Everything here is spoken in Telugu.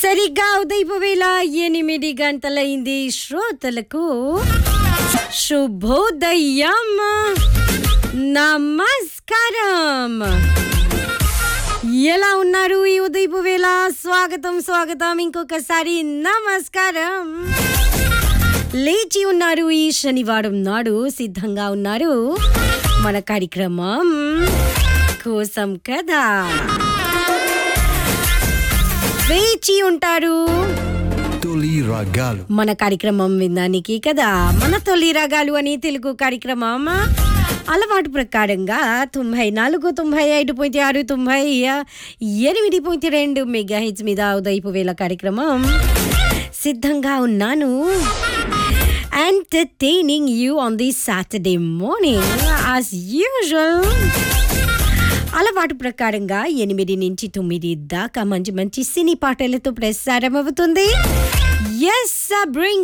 సరిగ్గా ఉదయపు వేళ ఎనిమిది గంటలైంది శ్రోతలకు శుభోదయం నమస్కారం ఎలా ఉన్నారు ఈ ఉదయపు వేళ స్వాగతం స్వాగతం ఇంకొకసారి నమస్కారం లేచి ఉన్నారు ఈ శనివారం నాడు సిద్ధంగా ఉన్నారు మన కార్యక్రమం కోసం కదా వేచి ఉంటారు తొలి రాగాలు మన కార్యక్రమం వినడానికి కదా మన తొలి రాగాలు అని తెలుగు కార్యక్రమం అలవాటు ప్రకారంగా తొంభై నాలుగు తొంభై ఐదు పాయింట్ ఆరు తొంభై ఎనిమిది పాయింట్ రెండు మెగా హెచ్ మీద ఉదయపు వేళ కార్యక్రమం సిద్ధంగా ఉన్నాను entertaining you on the Saturday morning as usual అలవాటు ప్రకారంగా ఎనిమిది నుంచి తొమ్మిది దాకా మంచి మంచి సినీ పాటలతో ప్రసారం అవుతుంది ఎస్ బ్రింగ్